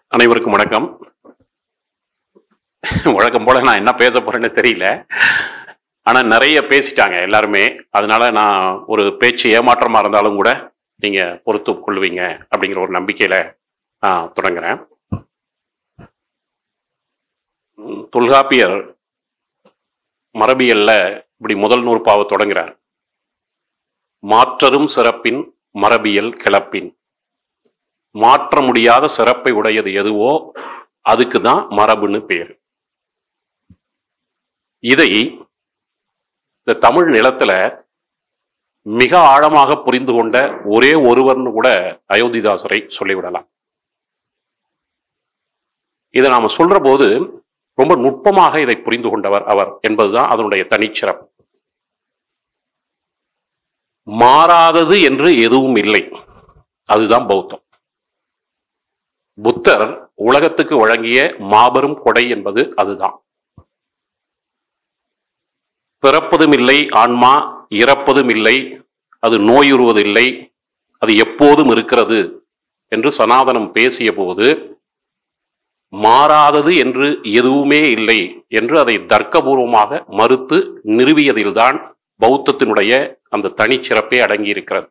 அனைவருக்கும் வணக்கம் வழக்கம் போல நான் என்ன பேச போறேன்னு தெரியல ஆனா நிறைய பேசிட்டாங்க எல்லாருமே அதனால நான் ஒரு பேச்சு ஏமாற்றமா இருந்தாலும் கூட நீங்க பொறுத்து கொள்வீங்க அப்படிங்கிற ஒரு நம்பிக்கையில நான் தொடங்குறேன் உம், தொல்காப்பியர் மரபியல்ல இப்படி முதல் நூற்பாவை தொடங்குறார் மாற்றரும் சிறப்பின் மரபியல் கிளப்பின் மாற்ற முடியாத சிறப்பை உடையது எதுவோ அதுக்கு தான் மரபுன்னு பேர் இதை இந்த தமிழ் நிலத்துல மிக ஆழமாக புரிந்து கொண்ட ஒரே ஒருவர்னு கூட அயோத்திதாசரை சொல்லிவிடலாம் இதை நாம சொல்ற போது ரொம்ப நுட்பமாக இதை புரிந்து கொண்டவர் அவர் என்பதுதான் அதனுடைய தனிச்சிறப்பு மாறாதது என்று எதுவும் இல்லை அதுதான் பௌத்தம் புத்தர் உலகத்துக்கு வழங்கிய மாபெரும் கொடை என்பது அதுதான் பிறப்பதும் இல்லை ஆன்மா இறப்பதும் இல்லை அது நோயுறுவதில்லை அது எப்போதும் இருக்கிறது என்று சனாதனம் பேசிய போது மாறாதது என்று எதுவுமே இல்லை என்று அதை தர்க்கபூர்வமாக மறுத்து நிறுவியதில்தான் பௌத்தத்தினுடைய அந்த தனிச்சிறப்பே அடங்கியிருக்கிறது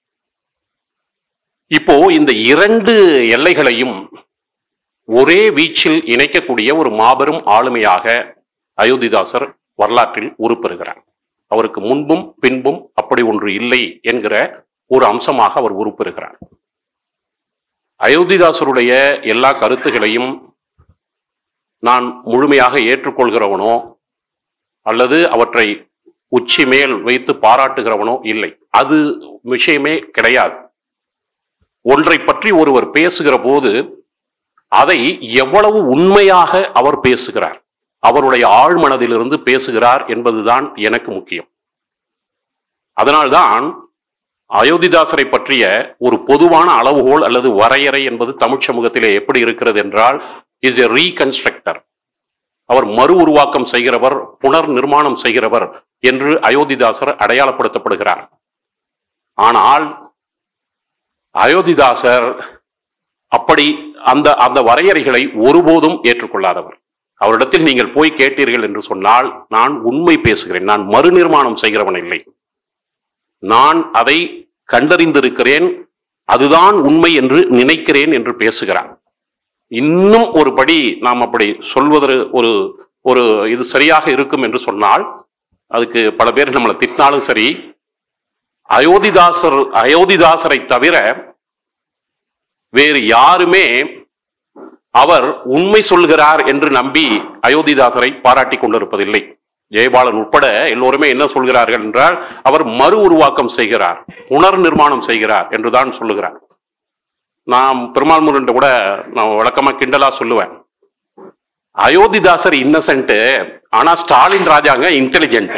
இப்போ இந்த இரண்டு எல்லைகளையும் ஒரே வீச்சில் இணைக்கக்கூடிய ஒரு மாபெரும் ஆளுமையாக அயோத்திதாசர் வரலாற்றில் உருப்பெறுகிறார் அவருக்கு முன்பும் பின்பும் அப்படி ஒன்று இல்லை என்கிற ஒரு அம்சமாக அவர் உருப்பெறுகிறார் அயோத்திதாசருடைய எல்லா கருத்துகளையும் நான் முழுமையாக ஏற்றுக்கொள்கிறவனோ அல்லது அவற்றை உச்சி மேல் வைத்து பாராட்டுகிறவனோ இல்லை அது விஷயமே கிடையாது ஒன்றை பற்றி ஒருவர் பேசுகிற போது அதை எவ்வளவு உண்மையாக அவர் பேசுகிறார் அவருடைய ஆழ்மனதிலிருந்து பேசுகிறார் என்பதுதான் எனக்கு முக்கியம் அதனால்தான் அயோத்திதாசரை பற்றிய ஒரு பொதுவான அளவுகோல் அல்லது வரையறை என்பது தமிழ் சமூகத்திலே எப்படி இருக்கிறது என்றால் இஸ் எ ரீகன்ஸ்ட்ரக்டர் அவர் மறு உருவாக்கம் செய்கிறவர் புனர் நிர்மாணம் செய்கிறவர் என்று அயோத்திதாசர் அடையாளப்படுத்தப்படுகிறார் ஆனால் அயோத்திதாசர் அப்படி அந்த அந்த வரையறைகளை ஒருபோதும் ஏற்றுக்கொள்ளாதவர் அவரிடத்தில் நீங்கள் போய் கேட்டீர்கள் என்று சொன்னால் நான் உண்மை பேசுகிறேன் நான் மறுநிர்மாணம் செய்கிறவன் இல்லை நான் அதை கண்டறிந்திருக்கிறேன் அதுதான் உண்மை என்று நினைக்கிறேன் என்று பேசுகிறார் இன்னும் ஒரு படி நாம் அப்படி சொல்வது ஒரு ஒரு இது சரியாக இருக்கும் என்று சொன்னால் அதுக்கு பல பேர் நம்மளை திட்டினாலும் சரி அயோத்திதாசர் அயோத்திதாசரை தவிர வேறு யாருமே அவர் உண்மை சொல்கிறார் என்று நம்பி அயோத்திதாசரை பாராட்டி கொண்டிருப்பதில்லை ஜெயபாலன் உட்பட எல்லோருமே என்ன சொல்கிறார்கள் என்றால் அவர் மறு உருவாக்கம் செய்கிறார் புனர் நிர்மாணம் செய்கிறார் என்றுதான் சொல்லுகிறார் நான் பெருமாள் முருகன் கூட நான் வழக்கமா கிண்டலா சொல்லுவேன் அயோத்திதாசர் இன்னசென்ட் ஆனா ஸ்டாலின் ராஜாங்க இன்டெலிஜென்ட்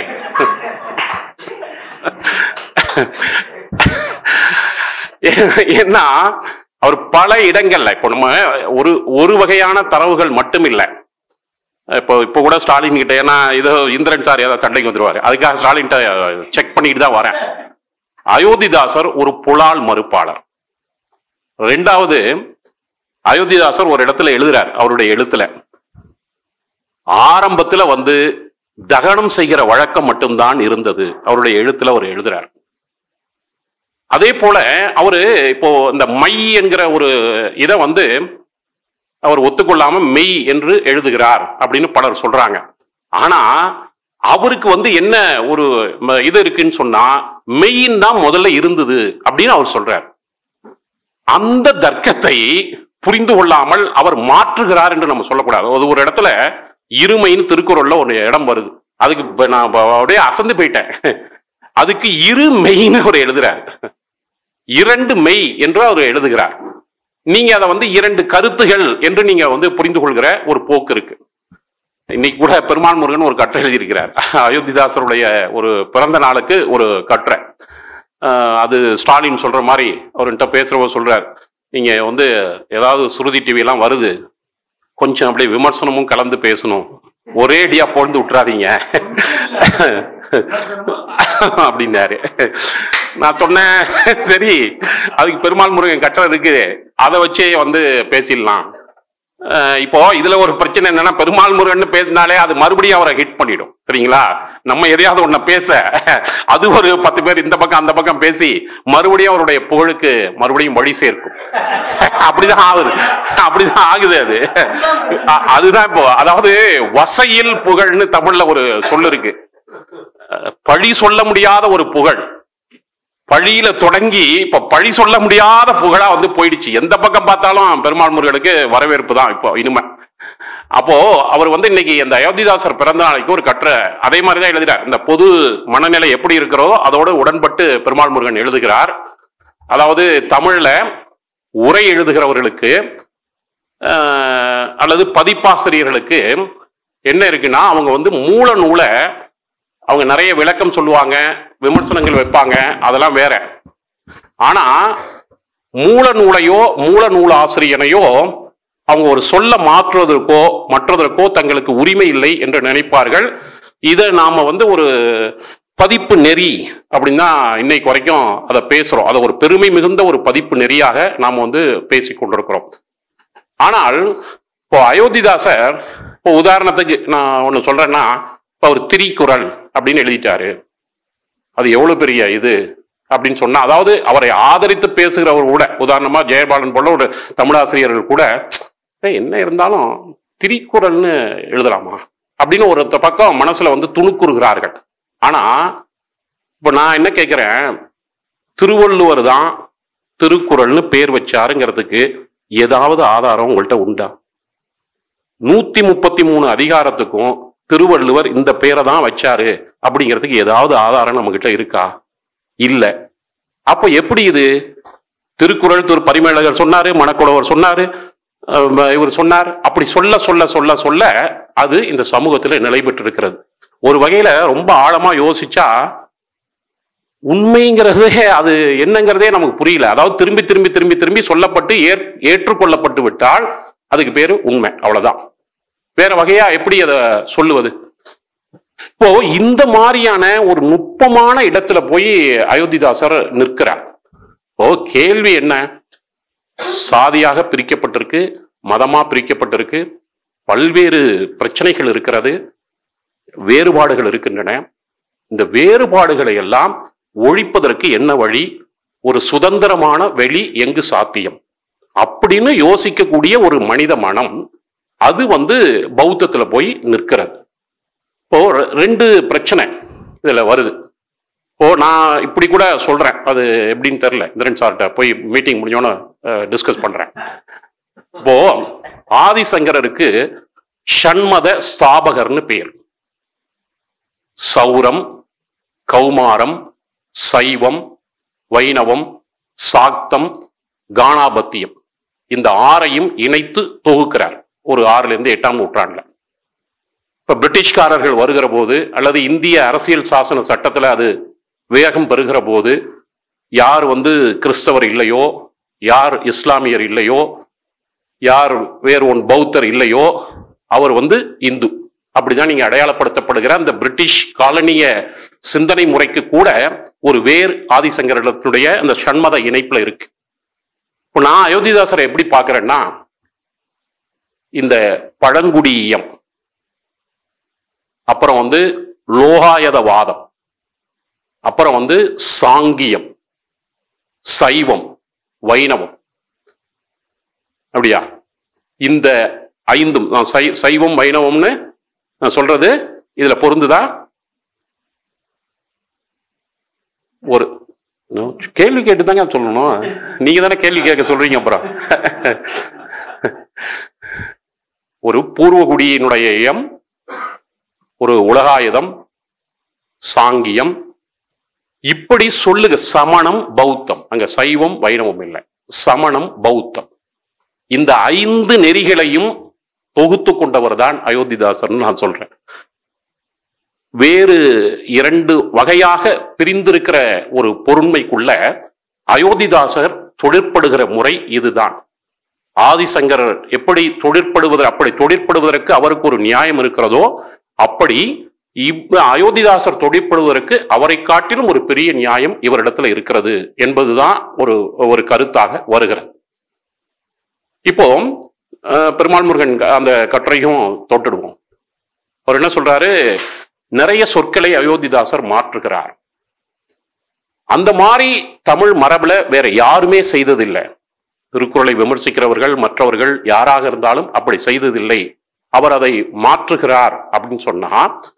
ஏன்னா அவர் பல இடங்கள்ல இப்போ நம்ம ஒரு ஒரு வகையான தரவுகள் மட்டும் இல்லை இப்போ இப்போ கூட ஸ்டாலின் கிட்ட ஏன்னா இது இந்திரன் சார் ஏதாவது சண்டைக்கு வந்துருவாரு அதுக்காக ஸ்டாலின் செக் பண்ணிட்டு தான் வரேன் அயோத்திதாசர் ஒரு புலால் மறுப்பாளர் ரெண்டாவது அயோத்திதாசர் ஒரு இடத்துல எழுதுறார் அவருடைய எழுத்துல ஆரம்பத்துல வந்து தகனம் செய்கிற வழக்கம் மட்டும்தான் இருந்தது அவருடைய எழுத்துல அவர் எழுதுறார் அதே போல அவரு இப்போ இந்த மை என்கிற ஒரு இதை வந்து அவர் ஒத்துக்கொள்ளாம மெய் என்று எழுதுகிறார் அப்படின்னு பலர் சொல்றாங்க ஆனா அவருக்கு வந்து என்ன ஒரு ம- இது இருக்குன்னு சொன்னா மெய்யின் தான் முதல்ல இருந்தது அப்படின்னு அவர் சொல்றார் அந்த தர்க்கத்தை புரிந்து கொள்ளாமல் அவர் மாற்றுகிறார் என்று நம்ம சொல்லக்கூடாது அது ஒரு இடத்துல இருமைன்னு திருக்குறள்ல ஒரு இடம் வருது அதுக்கு இப்ப நான் இப்ப அப்படியே அசந்து போயிட்டேன் அதுக்கு இரு மெய்ன்னு அவர் எழுதுறார் இரண்டு மெய் என்று அவர் எழுதுகிறார் நீங்க அதை வந்து இரண்டு கருத்துகள் என்று நீங்க வந்து புரிந்து கொள்கிற ஒரு போக்கு இருக்கு இன்னைக்கு கூட பெருமாள் முருகன் ஒரு கட்டுரை எழுதியிருக்கிறார் அயோத்திதாசருடைய ஒரு பிறந்த நாளுக்கு ஒரு கட்டுரை ஆஹ் அது ஸ்டாலின் சொல்ற மாதிரி அவர்கிட்ட பேசுறவ சொல்றார் நீங்க வந்து ஏதாவது சுருதி டிவி எல்லாம் வருது கொஞ்சம் அப்படியே விமர்சனமும் கலந்து பேசணும் ஒரேடியா பொழுது விட்டுறாதீங்க அப்படின்னாரு நான் சொன்னேன் சரி அதுக்கு பெருமாள் முருகன் கட்டுறது இருக்கு அதை வச்சே வந்து பேசிடலாம் அஹ் இப்போ இதுல ஒரு பிரச்சனை என்னன்னா பெருமாள் முருகன் பேசினாலே அது மறுபடியும் அவரை ஹிட் பண்ணிடும் சரிங்களா நம்ம எதையாவது ஒண்ண பேச அது ஒரு பத்து பேர் இந்த பக்கம் அந்த பக்கம் பேசி மறுபடியும் அவருடைய புகழுக்கு மறுபடியும் வழி சேர்க்கும் அப்படிதான் ஆகுது அப்படிதான் ஆகுது அது அ- அதுதான் இப்போ அதாவது வசையில் புகழ்னு தமிழ்ல ஒரு சொல்லு இருக்கு அஹ் பழி சொல்ல முடியாத ஒரு புகழ் பழியில தொடங்கி இப்ப பழி சொல்ல முடியாத புகழா வந்து போயிடுச்சு எந்த பக்கம் பார்த்தாலும் பெருமாள் முருகனுக்கு வரவேற்பு தான் இப்போ இனிமே அப்போ அவர் வந்து இன்னைக்கு இந்த அயோத்திதாசர் பிறந்த நாளைக்கு ஒரு கட்டுரை அதே மாதிரி தான் எழுதுறார் இந்த பொது மனநிலை எப்படி இருக்கிறதோ அதோடு உடன்பட்டு பெருமாள் முருகன் எழுதுகிறார் அதாவது தமிழ்ல உரை எழுதுகிறவர்களுக்கு ஆஹ், அல்லது பதிப்பாசிரியர்களுக்கு என்ன இருக்குன்னா அவங்க வந்து மூல நூலை அவங்க நிறைய விளக்கம் சொல்லுவாங்க விமர்சனங்கள் வைப்பாங்க அதெல்லாம் வேற ஆனா மூல நூலையோ மூல நூல் ஆசிரியனையோ அவங்க ஒரு சொல்ல மாற்றுவதற்கோ மற்றதற்கோ தங்களுக்கு உரிமை இல்லை என்று நினைப்பார்கள் இதை நாம வந்து ஒரு பதிப்பு நெறி அப்படின்னு தான் இன்னைக்கு வரைக்கும் அதை பேசுறோம் அதை ஒரு பெருமை மிகுந்த ஒரு பதிப்பு நெறியாக நாம் வந்து பேசிக் கொண்டிருக்கிறோம் ஆனால் இப்போ அயோத்திதாசர் இப்போ உதாரணத்துக்கு நான் ஒன்று சொல்றேன்னா இப்போ ஒரு திரிக்குறள் அப்படின்னு எழுதிட்டாரு அது எவ்வளவு பெரிய இது அப்படின்னு சொன்னா அதாவது அவரை ஆதரித்து பேசுகிறவர் கூட உதாரணமா ஜெயபாலன் போல ஒரு தமிழாசிரியர்கள் கூட "ஏய், என்ன இருந்தாலும் திரிக்குறள்னு எழுதலாமா அப்படின்னு ஒரு பக்கம் மனசுல வந்து துணுக்குறுகிறார்கள் ஆனா இப்ப நான் என்ன கேட்கிறேன் திருவள்ளுவர் தான் திருக்குறள்னு பேர் வச்சாருங்கிறதுக்கு ஏதாவது ஆதாரம் உங்கள்கிட்ட உண்டா நூத்தி முப்பத்தி மூணு அதிகாரத்துக்கும் திருவள்ளுவர் இந்த பேரை தான் வச்சாரு அப்படிங்கிறதுக்கு ஏதாவது ஆதாரம் நம்ம கிட்ட இருக்கா இல்ல அப்ப எப்படி இது திருக்குறள் திரு பரிமேலகர் சொன்னாரு மணக்குடவர் சொன்னாரு அஹ் இவர் சொன்னார் அப்படி சொல்ல சொல்ல சொல்ல சொல்ல அது இந்த சமூகத்துல நிலை பெற்றிருக்கிறது ஒரு வகையில ரொம்ப ஆழமா யோசிச்சா உண்மைங்கிறதே அது என்னங்கிறதே நமக்கு புரியல அதாவது திரும்பி திரும்பி திரும்பி திரும்பி சொல்லப்பட்டு ஏற் ஏற்றுக்கொள்ளப்பட்டு விட்டால் அதுக்கு பேரு உண்மை அவ்வளவுதான் வேற வகையா எப்படி அதை சொல்லுவது இப்போ இந்த மாதிரியான ஒரு நுட்பமான இடத்துல போய் அயோத்திதாசர் நிற்கிறார் இப்போ கேள்வி என்ன சாதியாக பிரிக்கப்பட்டிருக்கு மதமா பிரிக்கப்பட்டிருக்கு பல்வேறு பிரச்சனைகள் இருக்கிறது வேறுபாடுகள் இருக்கின்றன இந்த வேறுபாடுகளை எல்லாம் ஒழிப்பதற்கு என்ன வழி ஒரு சுதந்திரமான வெளி எங்கு சாத்தியம் அப்படின்னு யோசிக்கக்கூடிய ஒரு மனித மனம் அது வந்து பௌத்தத்துல போய் நிற்கிறது இப்போ ரெ- ரெண்டு பிரச்சனை இதுல வருது இப்போ நான் இப்படி கூட சொல்றேன் அது எப்படின்னு தெரியல இந்திரன் சார்கிட்ட போய் மீட்டிங் முடிஞ்சோன்னு டிஸ்கஸ் பண்றேன் இப்போ ஆதிசங்கரருக்கு ஷண்மத ஸ்தாபகர்னு பேர் சௌரம் கௌமாரம் சைவம் வைணவம் சாக்தம் கானாபத்தியம் இந்த ஆறையும் இணைத்து தொகுக்கிறார் ஒரு ஆறுல இருந்து எட்டாம் நூற்றாண்டுல இப்ப பிரிட்டிஷ்காரர்கள் வருகிற போது அல்லது இந்திய அரசியல் சாசன சட்டத்துல அது வேகம் பெறுகிற போது யார் வந்து கிறிஸ்தவர் இல்லையோ யார் இஸ்லாமியர் இல்லையோ யார் வேறு ஒன் பௌத்தர் இல்லையோ அவர் வந்து இந்து அப்படிதான் நீங்க அடையாளப்படுத்தப்படுகிற அந்த பிரிட்டிஷ் காலனிய சிந்தனை முறைக்கு கூட ஒரு வேர் ஆதிசங்கரத்தினுடைய அந்த சண்மத இணைப்புல இருக்கு இப்போ நான் அயோத்திதாசரை எப்படி பார்க்கறேன்னா இந்த பழங்குடியியம் அப்புறம் வந்து லோகாயதவாதம் அப்புறம் வந்து சாங்கியம் சைவம் வைணவம் அப்படியா இந்த ஐந்தும் நான் சை சைவம் வைணவம்னு நான் சொல்றது இதுல பொருந்துதா ஒரு இன்னும் கேள்வி கேட்டு தாங்க சொல்லணும் நீங்க தானே கேள்வி கேட்க சொல்றீங்க அப்புறம் ஒரு பூர்வகுடியினுடைய இயம் ஒரு உலகாயுதம் சாங்கியம் இப்படி சொல்லுக சமணம் பௌத்தம் அங்க சைவம் வைணவம் இல்லை சமணம் பௌத்தம் இந்த ஐந்து நெறிகளையும் தொகுத்து கொண்டவர் தான் அயோத்திதாசர்னு நான் சொல்றேன் வேறு இரண்டு வகையாக பிரிந்திருக்கிற ஒரு பொருண்மைக்குள்ள அயோத்திதாசர் தொழிற்படுகிற முறை இதுதான் ஆதிசங்கரர் எப்படி தொழிற்படுவது அப்படி தொழிற்படுவதற்கு அவருக்கு ஒரு நியாயம் இருக்கிறதோ அப்படி இவ் அயோத்திதாசர் தொழிற்படுவதற்கு அவரை காட்டிலும் ஒரு பெரிய நியாயம் இவரிடத்துல இருக்கிறது என்பதுதான் ஒரு ஒரு கருத்தாக வருகிறது இப்போ அஹ், பெருமாள் முருகன் க- அந்த கட்டுரையும் தொட்டுடுவோம் அவர் என்ன சொல்றாரு நிறைய சொற்களை அயோத்திதாசர் மாற்றுகிறார் அந்த மாதிரி தமிழ் மரபுல வேற யாருமே செய்ததில்லை திருக்குறளை விமர்சிக்கிறவர்கள் மற்றவர்கள் யாராக இருந்தாலும் அப்படி செய்ததில்லை அவர் அதை மாற்றுகிறார் அப்படின்னு சொன்னா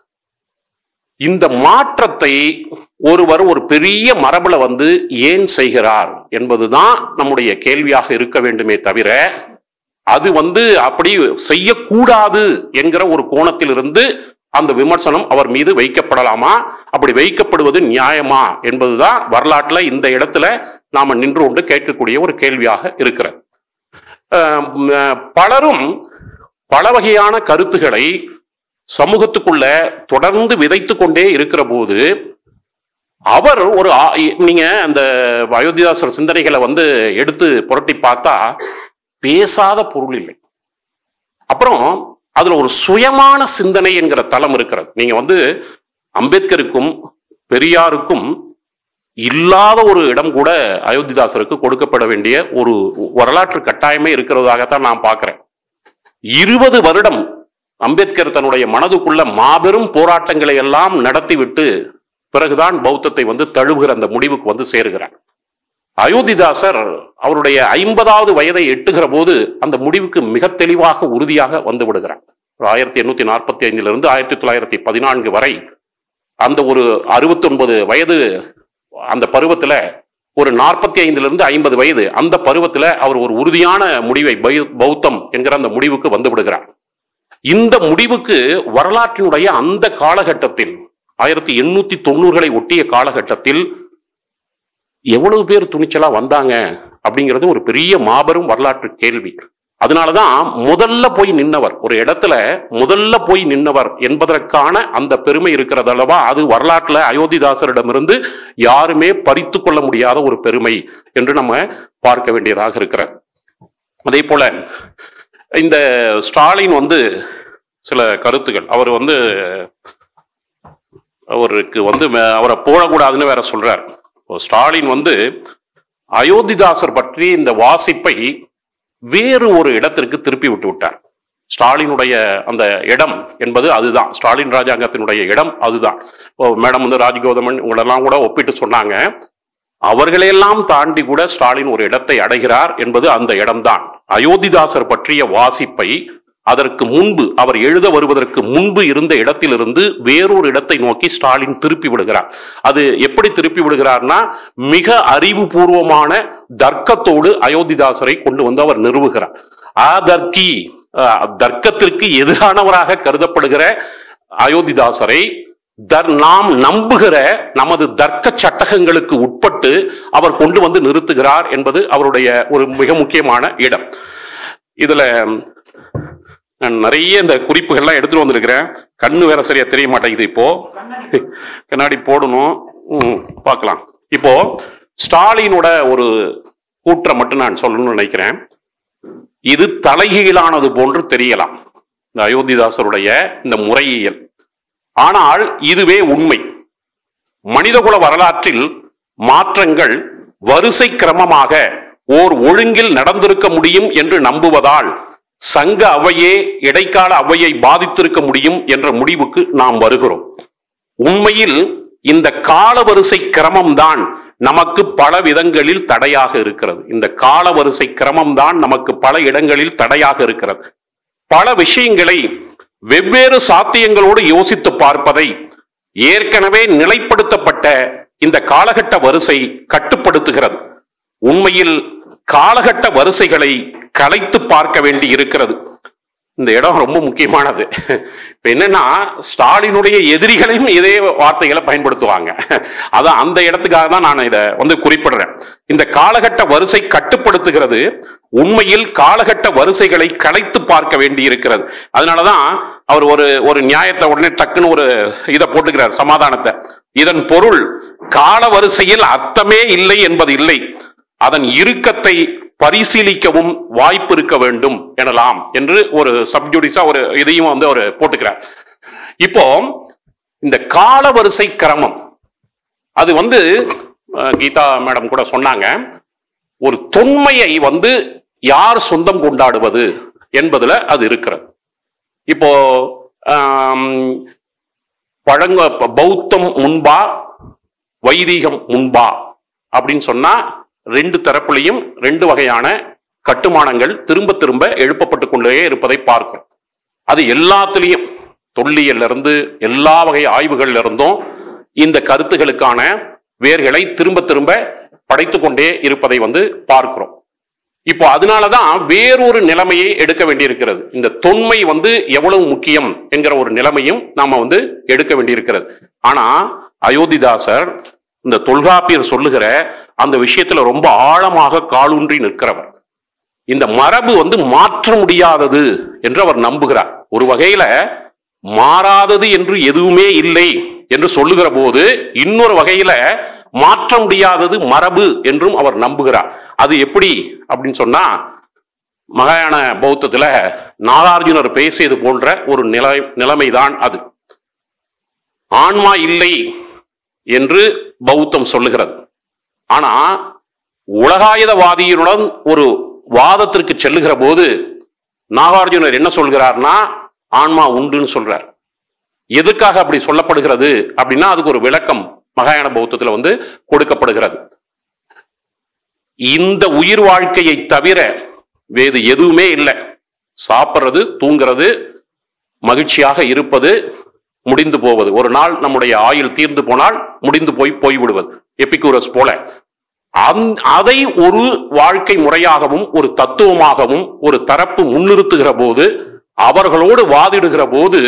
இந்த மாற்றத்தை ஒருவர் ஒரு பெரிய மரபுல வந்து ஏன் செய்கிறார் என்பதுதான் நம்முடைய கேள்வியாக இருக்க வேண்டுமே தவிர அது வந்து அப்படி செய்யக்கூடாது என்கிற ஒரு கோணத்திலிருந்து அந்த விமர்சனம் அவர் மீது வைக்கப்படலாமா அப்படி வைக்கப்படுவது நியாயமா என்பதுதான் வரலாற்றுல இந்த இடத்துல நாம நின்று கொண்டு கேட்கக்கூடிய ஒரு கேள்வியாக இருக்கிறது அஹ் ம- பலரும் பல வகையான கருத்துக்களை சமூகத்துக்குள்ள தொடர்ந்து விதைத்து கொண்டே இருக்கிற போது அவர் ஒரு ஆ- நீங்க அந்த அயோத்திதாசர் சிந்தனைகளை வந்து எடுத்து புரட்டி பார்த்தா பேசாத பொருள் இல்லை அப்புறம் அதுல ஒரு சுயமான சிந்தனை என்கிற தளம் இருக்கிறது நீங்க வந்து அம்பேத்கருக்கும் பெரியாருக்கும் இல்லாத ஒரு இடம் கூட அயோத்திதாசருக்கு கொடுக்கப்பட வேண்டிய ஒரு வரலாற்று கட்டாயமே இருக்கிறதாகத்தான் நான் பார்க்கிறேன் இருபது வருடம் அம்பேத்கர் தன்னுடைய மனதுக்குள்ள மாபெரும் போராட்டங்களை எல்லாம் நடத்திவிட்டு பிறகுதான் பௌத்தத்தை வந்து தழுவுகிற அந்த முடிவுக்கு வந்து சேருகிறார் அயோத்திதாசர் அவருடைய ஐம்பதாவது வயதை எட்டுகிற போது அந்த முடிவுக்கு மிக தெளிவாக உறுதியாக வந்து விடுகிறார் ஆயிரத்தி எண்ணூத்தி நாற்பத்தி ஐந்திலிருந்து ஆயிரத்தி தொள்ளாயிரத்தி பதினான்கு வரை அந்த ஒரு அறுபத்தி ஒன்பது வயது அந்த பருவத்துல ஒரு நாற்பத்தி ஐந்திலிருந்து ஐம்பது வயது அந்த பருவத்துல அவர் ஒரு உறுதியான முடிவை பை- பௌத்தம் என்கிற அந்த முடிவுக்கு வந்து விடுகிறார் இந்த முடிவுக்கு வரலாற்றினுடைய அந்த காலகட்டத்தில் ஆயிரத்தி எண்ணூத்தி தொண்ணூறுகளை ஒட்டிய காலகட்டத்தில் எவ்வளவு பேர் துணிச்சலா வந்தாங்க அப்படிங்கிறது ஒரு பெரிய மாபெரும் வரலாற்று கேள்வி அதனாலதான் முதல்ல போய் நின்னவர் ஒரு இடத்துல முதல்ல போய் நின்னவர் என்பதற்கான அந்த பெருமை இருக்கிறது அல்லவா அது வரலாற்றுல அயோத்திதாசரிடமிருந்து யாருமே பறித்து கொள்ள முடியாத ஒரு பெருமை என்று நம்ம பார்க்க வேண்டியதாக இருக்கிறது அதே போல இந்த ஸ்டாலின் வந்து சில கருத்துக்கள் அவர் வந்து அவருக்கு வந்து மே- அவரை போடக்கூடாதுன்னு வேற சொல்றார் இப்போ ஸ்டாலின் வந்து அயோத்திதாசர் பற்றி இந்த வாசிப்பை வேறு ஒரு இடத்திற்கு திருப்பி விட்டு விட்டார் ஸ்டாலினுடைய அந்த இடம் என்பது அதுதான் ஸ்டாலின் ராஜாங்கத்தினுடைய இடம் அதுதான் இப்போ மேடம் வந்து ராஜ்கௌதமன் இவங்களெல்லாம் கூட ஒப்பிட்டு சொன்னாங்க அவர்களையெல்லாம் தாண்டி கூட ஸ்டாலின் ஒரு இடத்தை அடைகிறார் என்பது அந்த இடம்தான் அயோத்திதாசர் பற்றிய வாசிப்பை அதற்கு முன்பு அவர் எழுத வருவதற்கு முன்பு இருந்த இடத்திலிருந்து வேறொரு இடத்தை நோக்கி ஸ்டாலின் திருப்பி விடுகிறார் அது எப்படி திருப்பி விடுகிறார்னா மிக அறிவுபூர்வமான தர்க்கத்தோடு அயோத்திதாசரை கொண்டு வந்து அவர் நிறுவுகிறார் ஆதர்க்கி அஹ், தர்க்கத்திற்கு எதிரானவராக கருதப்படுகிற அயோத்திதாசரை தர் நாம் நம்புகிற நமது தர்க்க சட்டகங்களுக்கு உட்பட்டு அவர் கொண்டு வந்து நிறுத்துகிறார் என்பது அவருடைய ஒரு மிக முக்கியமான இடம் இதுல நான் நிறைய இந்த குறிப்புகள்லாம் எடுத்துட்டு வந்திருக்கிறேன் கண்ணு வேற சரியா தெரிய மாட்டேங்குது இப்போ கண்ணாடி போடணும் ம், பார்க்கலாம் இப்போ ஸ்டாலினோட ஒரு கூற்றை மட்டும் நான் சொல்லணும்னு நினைக்கிறேன் இது தலைகீழானது போன்று தெரியலாம் இந்த அயோத்திதாசருடைய இந்த முறையியல் ஆனால் இதுவே உண்மை மனிதகுல வரலாற்றில் மாற்றங்கள் வரிசை கிரமமாக ஓர் ஒழுங்கில் நடந்திருக்க முடியும் என்று நம்புவதால் சங்க அவையே இடைக்கால அவையை பாதித்திருக்க முடியும் என்ற முடிவுக்கு நாம் வருகிறோம் உண்மையில் இந்த காலவரிசை கிரமம்தான் நமக்கு பல விதங்களில் தடையாக இருக்கிறது இந்த காலவரிசை கிரமம்தான் நமக்கு பல இடங்களில் தடையாக இருக்கிறது பல விஷயங்களை வெவ்வேறு சாத்தியங்களோடு யோசித்து பார்ப்பதை ஏற்கனவே நிலைப்படுத்தப்பட்ட இந்த காலகட்ட வரிசை கட்டுப்படுத்துகிறது உண்மையில் காலகட்ட வரிசைகளை கலைத்து பார்க்க வேண்டி இருக்கிறது இந்த இடம் ரொம்ப முக்கியமானது இப்ப என்னன்னா ஸ்டாலினுடைய எதிரிகளையும் இதே வார்த்தைகளை பயன்படுத்துவாங்க அதான் அந்த இடத்துக்காக தான் நான் இதை வந்து குறிப்பிடுறேன் இந்த காலகட்ட வரிசை கட்டுப்படுத்துகிறது உண்மையில் காலகட்ட வரிசைகளை கலைத்து பார்க்க வேண்டி இருக்கிறது அதனாலதான் அவர் ஒரு ஒரு நியாயத்தை உடனே டக்குன்னு ஒரு இதை போட்டுக்கிறார் சமாதானத்தை இதன் பொருள் கால வரிசையில் அர்த்தமே இல்லை என்பது இல்லை அதன் இறுக்கத்தை பரிசீலிக்கவும் வாய்ப்பு இருக்க வேண்டும் எனலாம் என்று ஒரு சப்ஜுடிஸா ஒரு இதையும் வந்து அவர் போட்டுக்கிறார் இப்போ இந்த காலவரிசை கிரமம் அது வந்து அஹ், கீதா மேடம் கூட சொன்னாங்க ஒரு தொன்மையை வந்து யார் சொந்தம் கொண்டாடுவது என்பதுல அது இருக்கிறது இப்போ ஆம், பழங்க பௌத்தம் முன்பா வைதீகம் முன்பா அப்படின்னு சொன்னா ரெண்டு தரப்புலையும் ரெண்டு வகையான கட்டுமானங்கள் திரும்ப திரும்ப எழுப்பப்பட்டு கொண்டே இருப்பதை பார்க்கிறோம் அது எல்லாத்துலேயும் தொல்லியல்ல இருந்து எல்லா வகை ஆய்வுகள்ல இருந்தும் இந்த கருத்துகளுக்கான வேர்களை திரும்ப திரும்ப படைத்து கொண்டே இருப்பதை வந்து பார்க்கிறோம் இப்போ அதனாலதான் வேறொரு நிலைமையை எடுக்க வேண்டியிருக்கிறது இந்த தொன்மை வந்து எவ்வளவு முக்கியம் என்கிற ஒரு நிலைமையும் நாம வந்து எடுக்க வேண்டியிருக்கிறது ஆனா அயோத்திதாசர் இந்த தொல்காப்பியர் சொல்லுகிற அந்த விஷயத்துல ரொம்ப ஆழமாக காலூன்றி நிற்கிறவர் இந்த மரபு வந்து மாற்ற முடியாதது என்று அவர் நம்புகிறார் ஒரு வகையில மாறாதது என்று எதுவுமே இல்லை என்று சொல்லுகிற போது இன்னொரு வகையில மாற்ற முடியாதது மரபு என்றும் அவர் நம்புகிறார் அது எப்படி அப்படின்னு சொன்னா மகாயான பௌத்தத்துல நாகார்ஜுனர் பேசியது போன்ற ஒரு நிலை நிலைமைதான் அது ஆன்மா இல்லை என்று பௌத்தம் சொல்லுகிறது ஆனா உலகாயுதவாதியுடன் ஒரு வாதத்திற்கு செல்லுகிற போது நாகார்ஜுனர் என்ன சொல்கிறார்னா ஆன்மா உண்டுன்னு சொல்றார் எதுக்காக அப்படி சொல்லப்படுகிறது அப்படின்னா அதுக்கு ஒரு விளக்கம் மகாயான பௌத்தத்துல வந்து கொடுக்கப்படுகிறது இந்த உயிர் வாழ்க்கையை தவிர வேறு எதுவுமே இல்லை சாப்பிட்றது தூங்குறது மகிழ்ச்சியாக இருப்பது முடிந்து போவது ஒரு நாள் நம்முடைய ஆயுள் தீர்ந்து போனால் முடிந்து போய் போய்விடுவது எபிகூரஸ் போல அந்- அதை ஒரு வாழ்க்கை முறையாகவும் ஒரு தத்துவமாகவும் ஒரு தரப்பு முன்னிறுத்துகிற போது அவர்களோடு வாதிடுகிற போது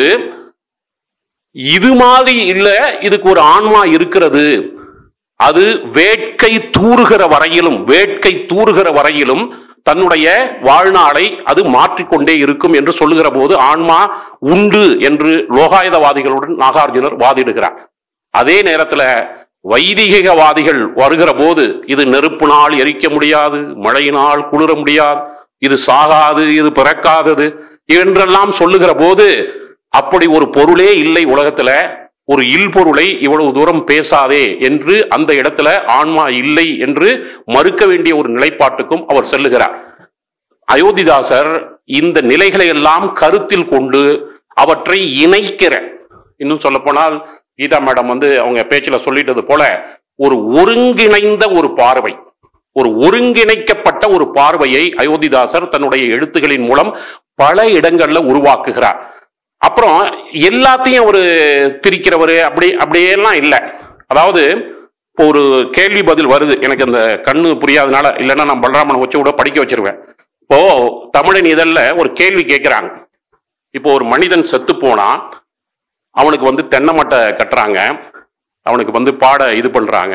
இது மாதிரி இல்ல இதுக்கு ஒரு ஆன்மா இருக்கிறது அது வேட்கை தூறுகிற வரையிலும் வேட்கை தூறுகிற வரையிலும் தன்னுடைய வாழ்நாளை அது மாற்றிக்கொண்டே இருக்கும் என்று சொல்லுகிற போது ஆன்மா உண்டு என்று லோகாயுதவாதிகளுடன் நாகார்ஜுனர் வாதிடுகிறார் அதே நேரத்துல வைதிகவாதிகள் வருகிற போது இது நெருப்பினால் எரிக்க முடியாது மழையினால் குளிர முடியாது இது சாகாது இது பிறக்காதது என்றெல்லாம் சொல்லுகிற போது அப்படி ஒரு பொருளே இல்லை உலகத்துல ஒரு இல் பொருளை இவ்வளவு தூரம் பேசாதே என்று அந்த இடத்துல ஆன்மா இல்லை என்று மறுக்க வேண்டிய ஒரு நிலைப்பாட்டுக்கும் அவர் செல்லுகிறார் அயோத்திதாசர் இந்த நிலைகளை எல்லாம் கருத்தில் கொண்டு அவற்றை இணைக்கிற இன்னும் சொல்ல போனால் கீதா மேடம் வந்து அவங்க பேச்சில் சொல்லிட்டது போல ஒரு ஒருங்கிணைந்த ஒரு பார்வை ஒரு ஒருங்கிணைக்கப்பட்ட ஒரு பார்வையை அயோத்திதாசர் தன்னுடைய எழுத்துகளின் மூலம் பல இடங்கள்ல உருவாக்குகிறார் அப்புறம் எல்லாத்தையும் ஒரு திரிக்கிறவர் அப்படி அப்படியெல்லாம் இல்லை அதாவது இப்போ ஒரு கேள்வி பதில் வருது எனக்கு அந்த கண்ணு புரியாதனால இல்லைன்னா நான் பலராமனை வச்சு கூட படிக்க வச்சிருவேன் இப்போ தமிழன் இதழில் ஒரு கேள்வி கேட்குறாங்க இப்போ ஒரு மனிதன் செத்து போனா அவனுக்கு வந்து தென்னை மட்டை கட்டுறாங்க அவனுக்கு வந்து பாட இது பண்றாங்க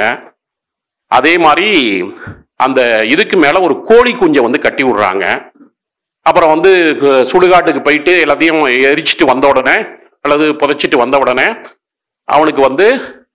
அதே மாதிரி அந்த இதுக்கு மேல ஒரு கோழி குஞ்சை வந்து கட்டி விடுறாங்க அப்புறம் வந்து கு- சுடுகாட்டுக்கு போயிட்டு எல்லாத்தையும் எரிச்சிட்டு வந்த உடனே அல்லது புதைச்சிட்டு வந்த உடனே அவனுக்கு வந்து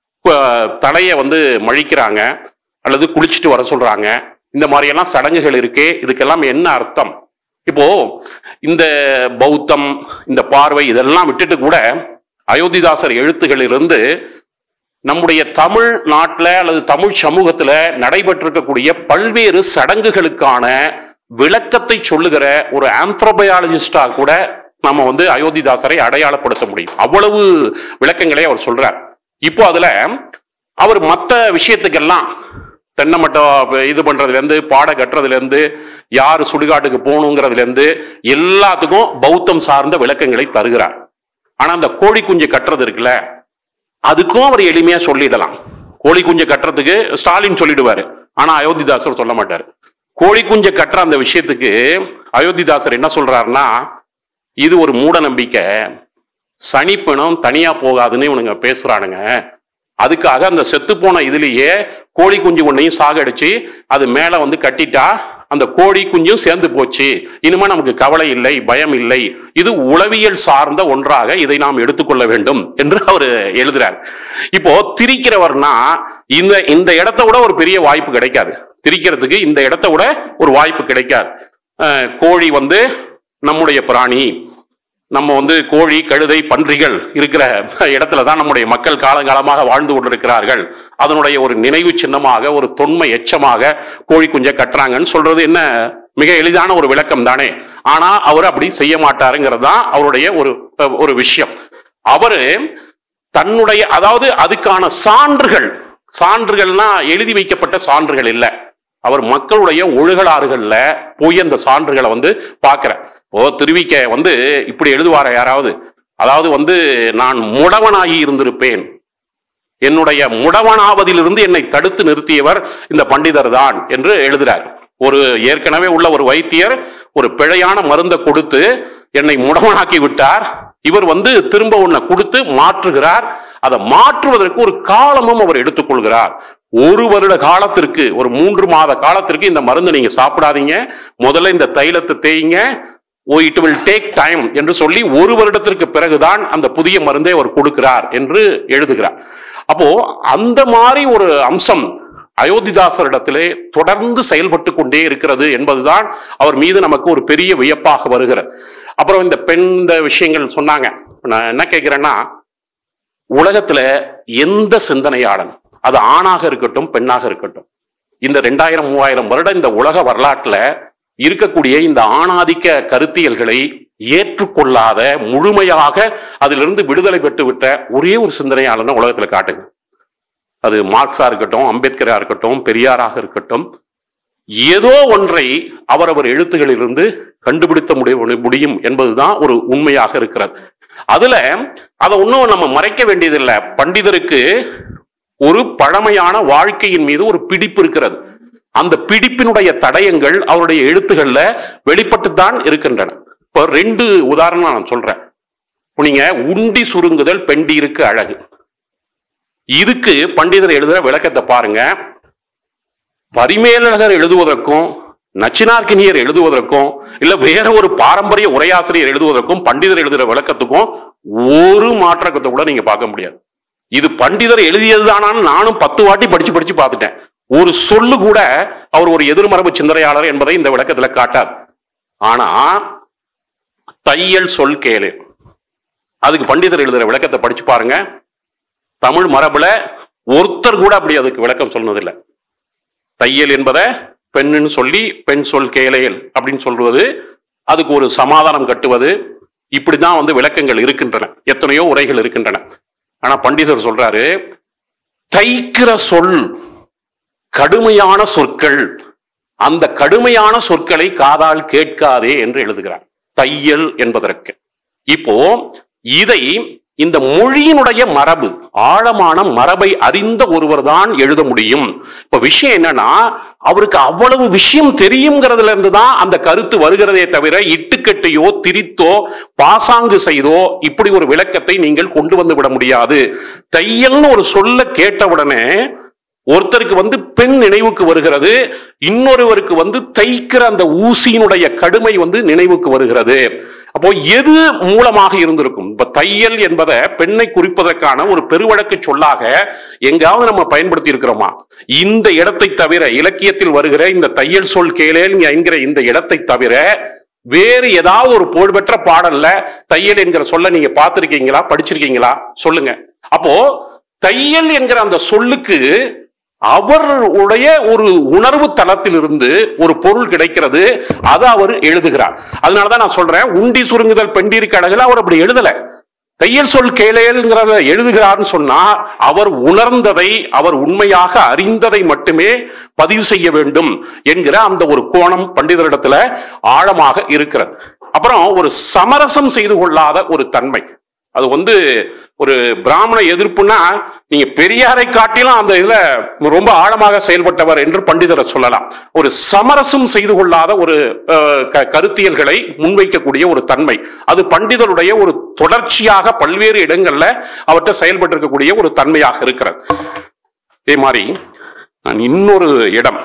தலையை வந்து மழிக்கிறாங்க அல்லது குளிச்சுட்டு வர சொல்றாங்க இந்த மாதிரியெல்லாம் சடங்குகள் இருக்கே இதுக்கெல்லாம் என்ன அர்த்தம் இப்போ இந்த பௌத்தம் இந்த பார்வை இதெல்லாம் விட்டுட்டு கூட அயோத்திதாசர் எழுத்துகளிலிருந்து நம்முடைய தமிழ் நாட்டில் அல்லது தமிழ் சமூகத்துல நடைபெற்றிருக்கக்கூடிய பல்வேறு சடங்குகளுக்கான விளக்கத்தை சொல்லுகிற ஒரு ஆந்த்ரோபயாலஜிஸ்டா கூட நம்ம வந்து அயோத்திதாசரை அடையாளப்படுத்த முடியும் அவ்வளவு விளக்கங்களை அவர் சொல்றார் இப்போ அதுல அவர் மற்ற விஷயத்துக்கெல்லாம் தென்னை மட்டம் இது பண்றதுல இருந்து பாட கட்டுறதுல இருந்து யார் சுடுகாட்டுக்கு போகணுங்கிறதுல இருந்து எல்லாத்துக்கும் பௌத்தம் சார்ந்த விளக்கங்களை தருகிறார் ஆனா அந்த கோழி குஞ்சு கட்டுறது இருக்குல்ல அதுக்கும் அவர் எளிமையா சொல்லிடலாம் கோழி குஞ்சை கட்டுறதுக்கு ஸ்டாலின் சொல்லிடுவாரு ஆனா அயோத்திதாசர் சொல்ல மாட்டாரு கோழி குஞ்சை கட்டுற அந்த விஷயத்துக்கு அயோத்திதாசர் என்ன சொல்றாருன்னா இது ஒரு மூட நம்பிக்கை சனிப்பணம் தனியா போகாதுன்னு இவனுங்க பேசுறானுங்க அதுக்காக அந்த செத்துப்போன இதுலயே கோழி குஞ்சு ஒன்னையும் சாகடிச்சு அது மேல வந்து கட்டிட்டா அந்த கோழி குஞ்சும் சேர்ந்து போச்சு இனிமே நமக்கு கவலை இல்லை பயம் இல்லை இது உளவியல் சார்ந்த ஒன்றாக இதை நாம் எடுத்துக்கொள்ள வேண்டும் என்று அவர் எழுதுறார் இப்போ திரிக்கிறவர்னா இந்த இந்த இடத்த விட ஒரு பெரிய வாய்ப்பு கிடைக்காது திரிக்கிறதுக்கு இந்த இடத்த விட ஒரு வாய்ப்பு கிடைக்காது அஹ், கோழி வந்து நம்முடைய பிராணி நம்ம வந்து கோழி கழுதை பன்றிகள் இருக்கிற இடத்துல தான் நம்முடைய மக்கள் காலங்காலமாக வாழ்ந்து கொண்டிருக்கிறார்கள் அதனுடைய ஒரு நினைவு சின்னமாக ஒரு தொன்மை எச்சமாக கோழி குஞ்சை கட்டுறாங்கன்னு சொல்றது என்ன மிக எளிதான ஒரு விளக்கம் தானே ஆனா அவர் அப்படி செய்ய மாட்டாருங்கிறது தான் அவருடைய ஒரு ஒரு விஷயம் அவரு தன்னுடைய அதாவது அதுக்கான சான்றுகள் சான்றுகள்னா எழுதி வைக்கப்பட்ட சான்றுகள் இல்லை அவர் மக்களுடைய ஒழுகலாறுகள்ல போய் அந்த சான்றுகளை வந்து பார்க்கிற ஓ திருவிக்க வந்து இப்படி எழுதுவார யாராவது அதாவது வந்து நான் முடவனாகி இருந்திருப்பேன் என்னுடைய முடவனாவதிலிருந்து என்னை தடுத்து நிறுத்தியவர் இந்த பண்டிதர் தான் என்று எழுதுறார் ஒரு ஏற்கனவே உள்ள ஒரு வைத்தியர் ஒரு பிழையான மருந்தை கொடுத்து என்னை முடவனாக்கி விட்டார் இவர் வந்து திரும்ப ஒன்ன கொடுத்து மாற்றுகிறார் அதை மாற்றுவதற்கு ஒரு காலமும் அவர் எடுத்துக்கொள்கிறார் ஒரு வருட காலத்திற்கு ஒரு மூன்று மாத காலத்திற்கு இந்த மருந்து நீங்க சாப்பிடாதீங்க முதல்ல இந்த தைலத்தை தேய்ங்க oh it will take time என்று சொல்லி ஒரு வருடத்திற்கு பிறகுதான் அந்த புதிய மருந்தை அவர் கொடுக்கிறார் என்று எழுதுகிறார் அப்போ அந்த மாதிரி ஒரு அம்சம் அயோத்திதாசரிடத்திலே தொடர்ந்து செயல்பட்டு கொண்டே இருக்கிறது என்பதுதான் அவர் மீது நமக்கு ஒரு பெரிய வியப்பாக வருகிறது அப்புறம் இந்த பெண் இந்த விஷயங்கள் சொன்னாங்க நான் என்ன கேட்கிறேன்னா உலகத்துல எந்த சிந்தனையாளன் அது ஆணாக இருக்கட்டும் பெண்ணாக இருக்கட்டும் இந்த ரெண்டாயிரம் மூவாயிரம் வருட இந்த உலக வரலாற்றுல இருக்கக்கூடிய இந்த ஆணாதிக்க கருத்தியல்களை ஏற்றுக்கொள்ளாத முழுமையாக அதிலிருந்து விடுதலை பெற்று விட்ட ஒரே ஒரு சிந்தனையாளனை உலகத்துல காட்டுங்க அது மார்க்ஸா இருக்கட்டும் அம்பேத்கரா இருக்கட்டும் பெரியாராக இருக்கட்டும் ஏதோ ஒன்றை அவரவர் எழுத்துகளிலிருந்து கண்டுபிடித்த முடிய முடியும் என்பதுதான் ஒரு உண்மையாக இருக்கிறது அதுல அதை ஒன்றும் நம்ம மறைக்க வேண்டியதில்லை பண்டிதருக்கு ஒரு பழமையான வாழ்க்கையின் மீது ஒரு பிடிப்பு இருக்கிறது அந்த பிடிப்பினுடைய தடயங்கள் அவருடைய எழுத்துக்கள்ல வெளிப்பட்டு தான் இருக்கின்றன இப்போ ரெண்டு உதாரணம் நான் சொல்றேன் இப்போ நீங்க உண்டி சுருங்குதல் பெண்டீருக்கு அழகு இதுக்கு பண்டிதர் எழுதுற விளக்கத்தை பாருங்க பரிமேலழகர் எழுதுவதற்கும் நச்சினார்கினியர் எழுதுவதற்கும் இல்ல வேற ஒரு பாரம்பரிய உரையாசிரியர் எழுதுவதற்கும் பண்டிதர் எழுதுற விளக்கத்துக்கும் ஒரு மாற்றத்தை கூட நீங்க பார்க்க முடியாது இது பண்டிதர் எழுதியதுதானான்னு நானும் பத்து வாட்டி படிச்சு படிச்சு பார்த்துட்டேன் ஒரு சொல்லு கூட அவர் ஒரு எதிர்மரபு சிந்தனையாளர் என்பதை இந்த விளக்கத்துல காட்டாது ஆனா தையல் சொல் கேளு அதுக்கு பண்டிதர் எழுதுற விளக்கத்தை படிச்சு பாருங்க தமிழ் மரபுல ஒருத்தர் கூட அப்படி அதுக்கு விளக்கம் சொன்னதில்லை தையல் என்பதை பெண்ணுன்னு சொல்லி பெண் சொல் கேளையல் அப்படின்னு சொல்றது அதுக்கு ஒரு சமாதானம் கட்டுவது இப்படிதான் வந்து விளக்கங்கள் இருக்கின்றன எத்தனையோ உரைகள் இருக்கின்றன ஆனா பண்டிதர் சொல்றாரு தைக்கிற சொல் கடுமையான சொற்கள் அந்த கடுமையான சொற்களை காதால் கேட்காதே என்று எழுதுகிறார் தையல் என்பதற்கு இப்போ இதை இந்த மொழியினுடைய மரபு ஆழமான மரபை அறிந்த ஒருவர் தான் எழுத முடியும் இப்ப விஷயம் என்னன்னா அவருக்கு அவ்வளவு விஷயம் தெரியுங்கிறதுல இருந்து தான் அந்த கருத்து வருகிறதே தவிர இட்டுக்கட்டையோ திரித்தோ பாசாங்கு செய்தோ இப்படி ஒரு விளக்கத்தை நீங்கள் கொண்டு வந்து விட முடியாது தையல்னு ஒரு சொல்ல கேட்டவுடனே ஒருத்தருக்கு வந்து பெண் நினைவுக்கு வருகிறது இன்னொருவருக்கு வந்து தைக்கிற அந்த ஊசியினுடைய கடுமை வந்து நினைவுக்கு வருகிறது அப்போ எது மூலமாக இருந்திருக்கும் இப்ப தையல் என்பதை பெண்ணை குறிப்பதற்கான ஒரு பெருவழக்கு சொல்லாக எங்காவது நம்ம பயன்படுத்தி இருக்கிறோமா இந்த இடத்தை தவிர இலக்கியத்தில் வருகிற இந்த தையல் சொல் கேளேன் என்கிற இந்த இடத்தை தவிர வேறு ஏதாவது ஒரு புகழ்பெற்ற பாடல்ல தையல் என்கிற சொல்ல நீங்க பார்த்திருக்கீங்களா படிச்சிருக்கீங்களா சொல்லுங்க அப்போ தையல் என்கிற அந்த சொல்லுக்கு அவருடைய ஒரு உணர்வு தளத்திலிருந்து ஒரு பொருள் கிடைக்கிறது அதை அவர் எழுதுகிறார் அதனாலதான் நான் சொல்றேன் உண்டி சுருங்குதல் பெண்டிருக்கு அழகுல அவர் அப்படி எழுதல தையல் சொல் கேளையல்ங்கிறத எழுதுகிறார்னு சொன்னா அவர் உணர்ந்ததை அவர் உண்மையாக அறிந்ததை மட்டுமே பதிவு செய்ய வேண்டும் என்கிற அந்த ஒரு கோணம் பண்டிதரிடத்துல ஆழமாக இருக்கிறது அப்புறம் ஒரு சமரசம் செய்து கொள்ளாத ஒரு தன்மை அது வந்து ஒரு பிராமண எதிர்ப்புனா நீங்க பெரியாரை காட்டிலும் அந்த இதுல ரொம்ப ஆழமாக செயல்பட்டவர் என்று பண்டிதரை சொல்லலாம் ஒரு சமரசம் செய்து கொள்ளாத ஒரு அஹ், க- கருத்தியல்களை முன்வைக்கக்கூடிய ஒரு தன்மை அது பண்டிதருடைய ஒரு தொடர்ச்சியாக பல்வேறு இடங்கள்ல அவர்கிட்ட செயல்பட்டிருக்கக்கூடிய ஒரு தன்மையாக இருக்கிறது அதே மாதிரி நான் இன்னொரு இடம்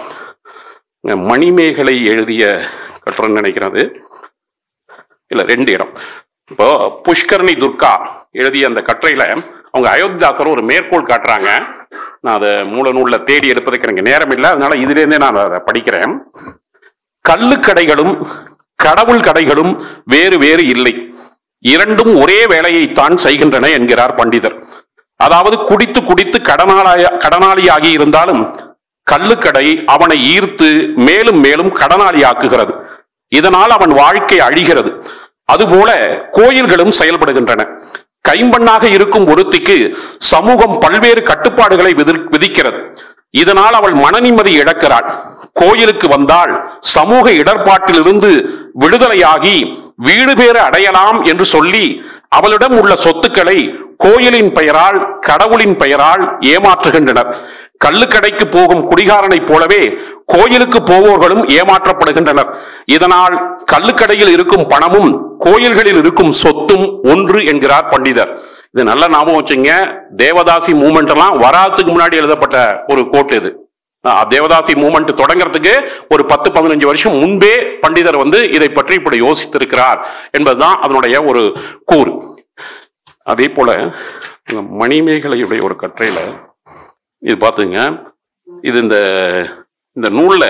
மணிமேகலை எழுதிய கட்டுரைன்னு நினைக்கிறது இல்ல ரெண்டு இடம் இப்போ புஷ்கரணி துர்கா எழுதிய அந்த கட்டுரையில அவங்க அயோத்திதாசர் ஒரு மேற்கோள் காட்டுறாங்க நான் அதை மூல நூல்ல தேடி எடுப்பதற்கு எனக்கு நேரம் இல்லை அதனால இதுல இருந்தே நான் அதை படிக்கிறேன் கல்லுக்கடைகளும் கடவுள் கடைகளும் வேறு வேறு இல்லை இரண்டும் ஒரே வேலையைத்தான் செய்கின்றன என்கிறார் பண்டிதர் அதாவது குடித்து குடித்து கடனாளிய கடனாளியாகி இருந்தாலும் கள்ளுக்கடை அவனை ஈர்த்து மேலும் மேலும் கடனாளியாக்குகிறது இதனால் அவன் வாழ்க்கை அழிகிறது அதுபோல கோயில்களும் செயல்படுகின்றன கைம்பெண்ணாக இருக்கும் ஒருத்திக்கு சமூகம் பல்வேறு கட்டுப்பாடுகளை விதிர்- விதிக்கிறது இதனால் அவள் மனநிம்மதி இழக்கிறாள் கோயிலுக்கு வந்தால் சமூக இடர்பாட்டிலிருந்து விடுதலையாகி வீடு பேறு அடையலாம் என்று சொல்லி அவளிடம் உள்ள சொத்துக்களை கோயிலின் பெயரால் கடவுளின் பெயரால் ஏமாற்றுகின்றனர் கள்ளுக்கடைக்கு போகும் குடிகாரனைப் போலவே கோயிலுக்கு போவோர்களும் ஏமாற்றப்படுகின்றனர் இதனால் கள்ளுக்கடையில் இருக்கும் பணமும் கோயில்களில் இருக்கும் சொத்தும் ஒன்று என்கிறார் பண்டிதர் இது நல்ல ஞாபகம் வச்சுங்க தேவதாசி மூமெண்ட் எல்லாம் வராதுக்கு முன்னாடி எழுதப்பட்ட ஒரு கோட் இது அஹ் தேவதாசி மூமெண்ட் தொடங்குறதுக்கு ஒரு பத்து பதினஞ்சு வருஷம் முன்பே பண்டிதர் வந்து இதை பற்றி இப்படி யோசித்திருக்கிறார் என்பதுதான் அதனுடைய ஒரு கூறு அதே போல இந்த மணிமேகலையுடைய ஒரு கட்டுரையில இது பார்த்துங்க இது இந்த இந்த நூல்ல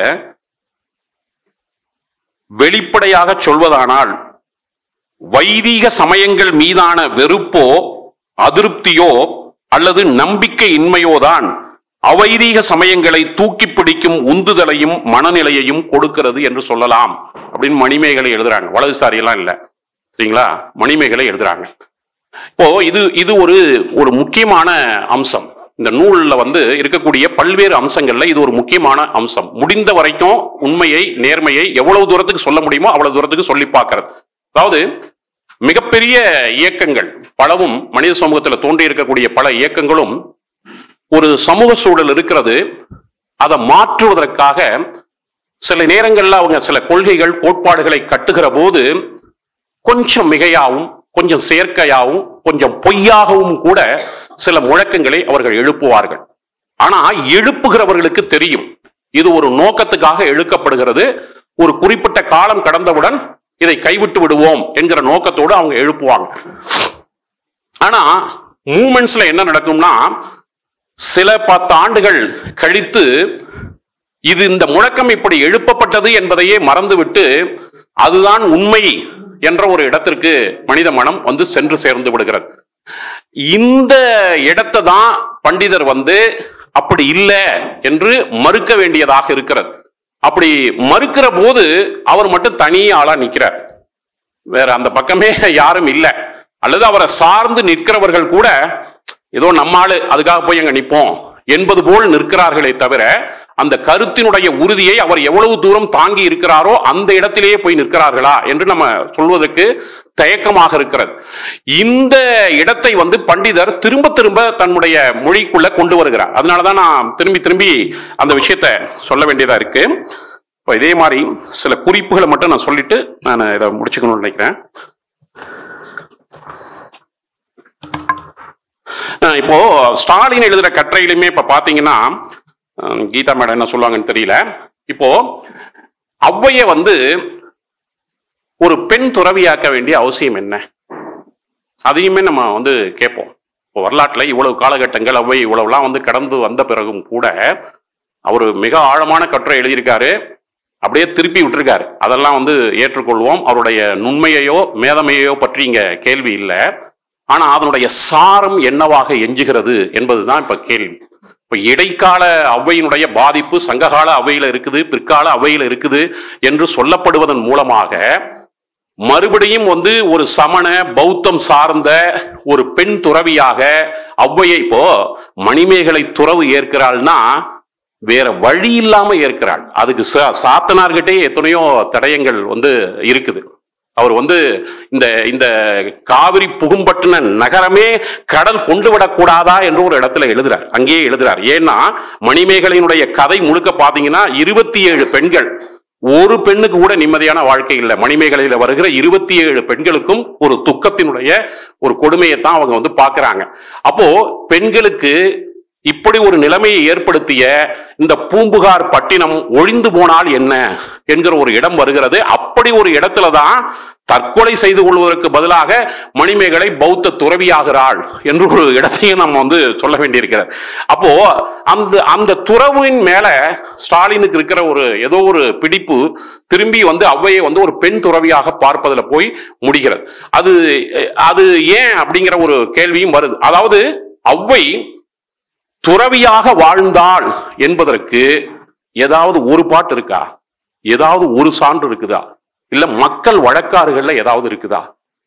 வெளிப்படையாக சொல்வதானால் வைதீக சமயங்கள் மீதான வெறுப்போ அதிருப்தியோ அல்லது நம்பிக்கை இன்மையோதான் அவைதீக சமயங்களை தூக்கி பிடிக்கும் உந்துதலையும் மனநிலையையும் கொடுக்கிறது என்று சொல்லலாம் அப்படின்னு மணிமேகலை எழுதுறாங்க வலதுசாரி எல்லாம் இல்ல சரிங்களா மணிமேகலை எழுதுறாங்க இப்போ இது இது ஒரு ஒரு முக்கியமான அம்சம் இந்த நூல்ல வந்து இருக்கக்கூடிய பல்வேறு அம்சங்கள்ல இது ஒரு முக்கியமான அம்சம் முடிந்த வரைக்கும் உண்மையை நேர்மையை எவ்வளவு தூரத்துக்கு சொல்ல முடியுமோ அவ்வளவு தூரத்துக்கு சொல்லி பார்க்கிறது அதாவது மிகப்பெரிய இயக்கங்கள் பலவும் மனித சமூகத்தில் தோன்றி இருக்கக்கூடிய பல இயக்கங்களும் ஒரு சமூக சூழல் இருக்கிறது அதை மாற்றுவதற்காக சில நேரங்கள்ல அவங்க சில கொள்கைகள் கோட்பாடுகளை கட்டுகிற போது கொஞ்சம் மிகையாகவும் கொஞ்சம் செயற்கையாகவும் கொஞ்சம் பொய்யாகவும் கூட சில முழக்கங்களை அவர்கள் எழுப்புவார்கள் ஆனா எழுப்புகிறவர்களுக்கு தெரியும் இது ஒரு நோக்கத்துக்காக எழுக்கப்படுகிறது ஒரு குறிப்பிட்ட காலம் கடந்தவுடன் இதை கைவிட்டு விடுவோம் என்கிற நோக்கத்தோடு அவங்க எழுப்புவாங்க ஆனா மூமெண்ட்ஸ்ல என்ன நடக்கும்னா சில பத்து ஆண்டுகள் கழித்து இது இந்த முழக்கம் இப்படி எழுப்பப்பட்டது என்பதையே மறந்துவிட்டு அதுதான் உண்மை என்ற ஒரு இடத்திற்கு மனித மனம் வந்து சென்று சேர்ந்து விடுகிறது இந்த இடத்தை தான் பண்டிதர் வந்து அப்படி இல்லை என்று மறுக்க வேண்டியதாக இருக்கிறது அப்படி மறுக்கிற போது அவர் மட்டும் தனி ஆளா நிக்கிறார் வேற அந்த பக்கமே யாரும் இல்லை அல்லது அவரை சார்ந்து நிற்கிறவர்கள் கூட ஏதோ நம்ம ஆளு அதுக்காக போய் அங்க நிப்போம் என்பது போல் நிற்கிறார்களே தவிர அந்த கருத்தினுடைய உறுதியை அவர் எவ்வளவு தூரம் தாங்கி இருக்கிறாரோ அந்த இடத்திலேயே போய் நிற்கிறார்களா என்று நம்ம சொல்வதற்கு தயக்கமாக இருக்கிறது இந்த இடத்தை வந்து பண்டிதர் திரும்ப திரும்ப தன்னுடைய மொழிக்குள்ள கொண்டு வருகிறார் அதனாலதான் நான் திரும்பி திரும்பி அந்த விஷயத்த சொல்ல வேண்டியதா இருக்கு இப்போ இதே மாதிரி சில குறிப்புகளை மட்டும் நான் சொல்லிட்டு நான் இதை முடிச்சுக்கணும்னு நினைக்கிறேன் அஹ் இப்போ ஸ்டாலின் எழுதுற கட்டுரையிலுமே இப்ப பாத்தீங்கன்னா அஹ் கீதா மேடம் என்ன சொல்லுவாங்கன்னு தெரியல இப்போ ஔவைய வந்து ஒரு பெண் துறவியாக்க வேண்டிய அவசியம் என்ன அதையுமே நம்ம வந்து கேட்போம் இப்போ வரலாற்றுல இவ்வளவு காலகட்டங்கள் ஔவை இவ்வளவுலாம் வந்து கடந்து வந்த பிறகும் கூட அவர் மிக ஆழமான கட்டுரை எழுதியிருக்காரு அப்படியே திருப்பி விட்டுருக்காரு அதெல்லாம் வந்து ஏற்றுக்கொள்வோம் அவருடைய நுண்மையையோ மேதமையோ பற்றி இங்க கேள்வி இல்லை ஆனா அதனுடைய சாரம் என்னவாக எஞ்சுகிறது என்பதுதான் இப்ப கேள்வி இப்ப இடைக்கால அவ்வையினுடைய பாதிப்பு சங்ககால அவையில இருக்குது பிற்கால அவையில இருக்குது என்று சொல்லப்படுவதன் மூலமாக மறுபடியும் வந்து ஒரு சமண பௌத்தம் சார்ந்த ஒரு பெண் துறவியாக ஔவையை இப்போ மணிமேகலை துறவு ஏற்கிறாள்னா வேற வழி இல்லாம ஏற்கிறாள் அதுக்கு சா- சாத்தனார்கிட்டே எத்தனையோ தடயங்கள் வந்து இருக்குது அவர் வந்து இந்த இந்த காவிரி புகும்பட்டின நகரமே கடல் கொண்டு விடக்கூடாதா என்று ஒரு இடத்துல எழுதுறார் அங்கேயே எழுதுறார் ஏன்னா மணிமேகலையினுடைய கதை முழுக்க பாத்தீங்கன்னா இருபத்தி ஏழு பெண்கள் ஒரு பெண்ணுக்கு கூட நிம்மதியான வாழ்க்கை இல்லை மணிமேகலையில வருகிற இருபத்தி ஏழு பெண்களுக்கும் ஒரு துக்கத்தினுடைய ஒரு கொடுமையை தான் அவங்க வந்து பாக்குறாங்க அப்போ பெண்களுக்கு இப்படி ஒரு நிலைமையை ஏற்படுத்திய இந்த பூம்புகார் பட்டினம் ஒழிந்து போனால் என்ன என்கிற ஒரு இடம் வருகிறது அப்படி ஒரு இடத்துல தான் தற்கொலை செய்து கொள்வதற்கு பதிலாக மணிமேகலை பௌத்த துறவியாகிறாள் என்று ஒரு இடத்தையும் நம்ம வந்து சொல்ல வேண்டியிருக்கிறது அப்போ அந்த அந்த துறவின் மேல ஸ்டாலினுக்கு இருக்கிற ஒரு ஏதோ ஒரு பிடிப்பு திரும்பி வந்து ஔவையை வந்து ஒரு பெண் துறவியாக பார்ப்பதில் போய் முடிகிறது அது அது ஏன் அப்படிங்கிற ஒரு கேள்வியும் வருது அதாவது ஔவை துறவியாக வாழ்ந்தாள் என்பதற்கு ஏதாவது ஒரு பாட்டு இருக்கா ஏதாவது ஒரு சான்று இருக்குதா இல்ல மக்கள் வழக்காறுகள்ல ஏதாவது இருக்குதா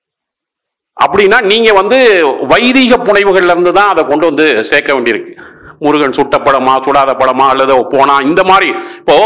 அப்படின்னா நீங்க வந்து வைதிக புனைவுகள்ல இருந்து தான் அதை கொண்டு வந்து சேர்க்க வேண்டியிருக்கு முருகன் சுட்ட படமா சுடாத படமா அல்லது போனா இந்த மாதிரி இப்போ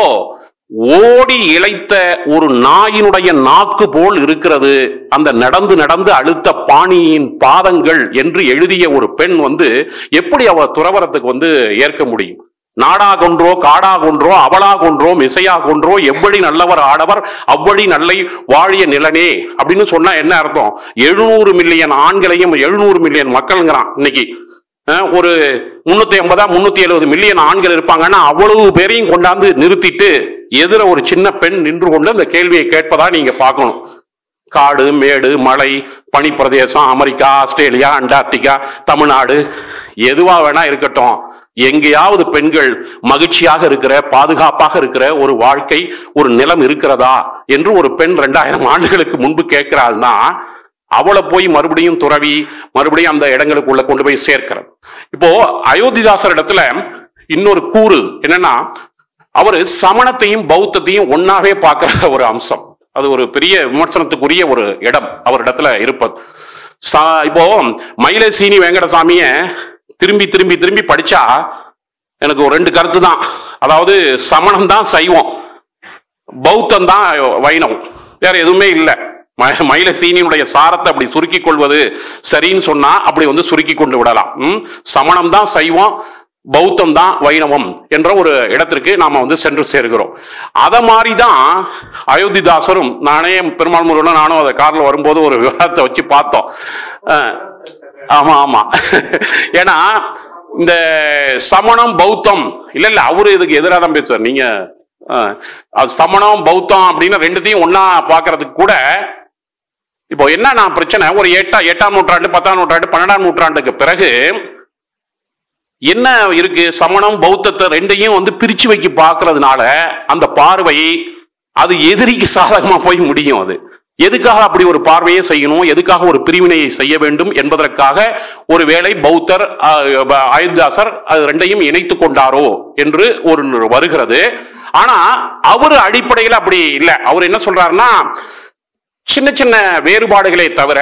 ஓடி இழைத்த ஒரு நாயினுடைய நாக்கு போல் இருக்கிறது அந்த நடந்து நடந்து அழுத்த பாணியின் பாதங்கள் என்று எழுதிய ஒரு பெண் வந்து எப்படி அவ துறவரத்துக்கு வந்து ஏற்க முடியும் நாடா கொன்றோ காடா கொன்றோ அவளா கொன்றோ மிசையா கொன்றோ எவ்வழி நல்லவர் ஆடவர் அவ்வழி நல்லை வாழிய நிலனே அப்படின்னு சொன்னா என்ன அர்த்தம் எழுநூறு மில்லியன் ஆண்களையும் எழுநூறு மில்லியன் மக்கள்ங்கிறான் இன்னைக்கு அஹ், ஒரு முன்னூத்தி ஐம்பதா முன்னூத்தி எழுபது மில்லியன் ஆண்கள் இருப்பாங்கன்னா அவ்வளவு பேரையும் கொண்டாந்து நிறுத்திட்டு எதிர ஒரு சின்ன பெண் நின்று கொண்டு அந்த கேள்வியை கேட்பதா நீங்க பார்க்கணும் காடு மேடு மலை பனிப்பிரதேசம் அமெரிக்கா ஆஸ்திரேலியா அண்டார்டிகா தமிழ்நாடு எதுவா வேணா இருக்கட்டும் எங்கேயாவது பெண்கள் மகிழ்ச்சியாக இருக்கிற பாதுகாப்பாக இருக்கிற ஒரு வாழ்க்கை ஒரு நிலம் இருக்கிறதா என்று ஒரு பெண் ரெண்டாயிரம் ஆண்டுகளுக்கு முன்பு கேட்கிறாள்னா அவளை போய் மறுபடியும் துறவி மறுபடியும் அந்த இடங்களுக்குள்ள கொண்டு போய் சேர்க்கிறது இப்போ அயோத்திதாசர் இடத்துல இன்னொரு கூறு என்னன்னா அவரு சமணத்தையும் பௌத்தத்தையும் ஒன்னாவே பார்க்கிற ஒரு அம்சம் அது ஒரு பெரிய விமர்சனத்துக்குரிய ஒரு இடம் அவரிடத்துல இருப்பது சா- இப்போ மயிலை சீனி வெங்கடசாமிய திரும்பி திரும்பி திரும்பி படிச்சா எனக்கு ஒரு ரெண்டு கருத்து தான் அதாவது சமணம் தான் சைவம் பௌத்தம் தான் வைணவம் வேற எதுவுமே இல்லை ம- மயில சீனியினுடைய சாரத்தை அப்படி சுருக்கி கொள்வது சரின்னு சொன்னா அப்படி வந்து சுருக்கி கொண்டு விடலாம் ம்? சமணம் தான் சைவம் பௌத்தம் தான் வைணவம் என்ற ஒரு இடத்திற்கு நாம வந்து சென்று சேர்கிறோம் அத மாதிரி தான் அயோத்திதாசரும் நானே பெருமாள் முருகனும் நானும் அதை கார்ல வரும்போது ஒரு விவாதத்தை வச்சு பார்த்தோம் அஹ், ஆமா ஆமா ஏன்னா இந்த சமணம் பௌத்தம் இல்ல இல்ல அவரு இதுக்கு எதிராக தான் பேசுவார் நீங்க அஹ், அது சமணம் பௌத்தம் அப்படின்னு ரெண்டுத்தையும் ஒண்ணா பார்க்கிறதுக்கு கூட இப்போ என்ன நான் பிரச்சனை ஒரு எட்டா எட்டாம் நூற்றாண்டு பத்தாம் நூற்றாண்டு பன்னெண்டாம் நூற்றாண்டுக்கு பிறகு என்ன இருக்கு சமணம் பௌத்தத்தை ரெண்டையும் வந்து பிரிச்சு வைக்க பார்க்கறதுனால அந்த பார்வை அது எதிரிக்கு சாதகமா போய் முடியும் அது எதுக்காக அப்படி ஒரு பார்வையை செய்யணும் எதுக்காக ஒரு பிரிவினையை செய்ய வேண்டும் என்பதற்காக ஒருவேளை பௌத்தர் அஹ், ப- அயோத்தியாசர் அது ரெண்டையும் இணைத்து கொண்டாரோ என்று ஒரு வருகிறது ஆனா அவர் அடிப்படையில் அப்படி இல்லை அவர் என்ன சொல்றாருன்னா சின்ன சின்ன வேறுபாடுகளை தவிர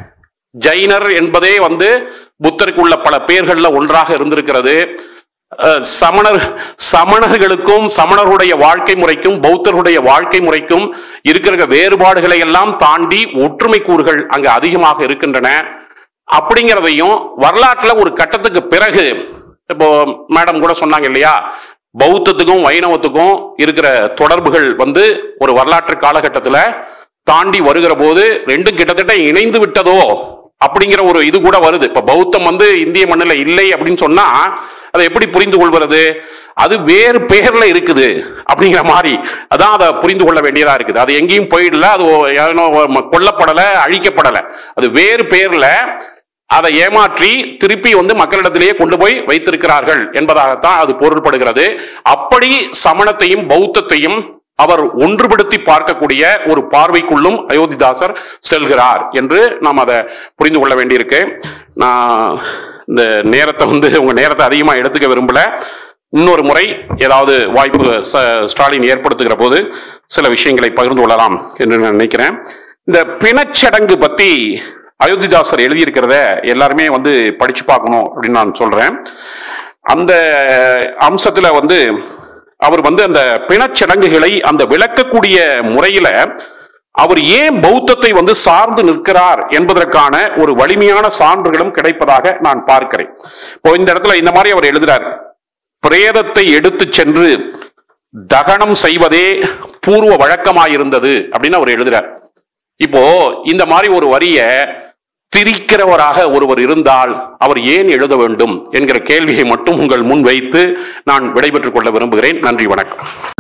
ஜைனர் என்பதே வந்து புத்தருக்கு உள்ள பல பேர்கள்ல ஒன்றாக இருந்திருக்கிறது அஹ், சமணர் சமணர்களுக்கும் சமணருடைய வாழ்க்கை முறைக்கும் பௌத்தருடைய வாழ்க்கை முறைக்கும் இருக்கிற வேறுபாடுகளை எல்லாம் தாண்டி ஒற்றுமை கூறுகள் அங்கு அதிகமாக இருக்கின்றன அப்படிங்கிறதையும் வரலாற்றுல ஒரு கட்டத்துக்கு பிறகு இப்போ மேடம் கூட சொன்னாங்க இல்லையா பௌத்தத்துக்கும் வைணவத்துக்கும் இருக்கிற தொடர்புகள் வந்து ஒரு வரலாற்று காலகட்டத்துல தாண்டி வருகிற போது ரெண்டும் கிட்டத்தட்ட இணைந்து விட்டதோ அப்படிங்கிற ஒரு இது கூட வருது இப்ப பௌத்தம் வந்து இந்திய மண்ணில் இல்லை அப்படின்னு சொன்னா அதை எப்படி புரிந்து கொள்வது அது வேறு பெயர்ல இருக்குது அப்படிங்கிற மாதிரி அதான் அதை புரிந்து கொள்ள வேண்டியதா இருக்குது அது எங்கேயும் போயிடல அது யாரோ கொல்லப்படல அழிக்கப்படல அது வேறு பெயர்ல அதை ஏமாற்றி திருப்பி வந்து மக்களிடத்திலேயே கொண்டு போய் வைத்திருக்கிறார்கள் என்பதாகத்தான் அது பொருள்படுகிறது அப்படி சமணத்தையும் பௌத்தத்தையும் அவர் ஒன்றுபடுத்தி பார்க்கக்கூடிய ஒரு பார்வைக்குள்ளும் அயோத்திதாசர் செல்கிறார் என்று நாம் அதை புரிந்து கொள்ள வேண்டியிருக்கு நான் இந்த நேரத்தை வந்து உங்க நேரத்தை அதிகமாக எடுத்துக்க விரும்பல இன்னொரு முறை ஏதாவது வாய்ப்பு ச- ஸ்டாலின் ஏற்படுத்துகிற போது சில விஷயங்களை பகிர்ந்து கொள்ளலாம் என்று நான் நினைக்கிறேன் இந்த பிணச்சடங்கு பத்தி அயோத்திதாசர் எழுதியிருக்கிறத எல்லாருமே வந்து படிச்சு பார்க்கணும் அப்படின்னு நான் சொல்றேன் அந்த அம்சத்துல வந்து அவர் வந்து அந்த பிணச்சடங்குகளை அந்த விளக்கக்கூடிய முறையில அவர் ஏன் பௌத்தத்தை வந்து சார்ந்து நிற்கிறார் என்பதற்கான ஒரு வலிமையான சான்றுகளும் கிடைப்பதாக நான் பார்க்கிறேன் இப்போ இந்த இடத்துல இந்த மாதிரி அவர் எழுதுறார் பிரேதத்தை எடுத்து சென்று தகனம் செய்வதே பூர்வ வழக்கமாயிருந்தது அப்படின்னு அவர் எழுதுறார் இப்போ இந்த மாதிரி ஒரு வரிய திரிக்கிறவராக ஒருவர் இருந்தால் அவர் ஏன் எழுத வேண்டும் என்கிற கேள்வியை மட்டும் உங்கள் முன் வைத்து நான் விடைபெற்றுக் கொள்ள விரும்புகிறேன் நன்றி வணக்கம்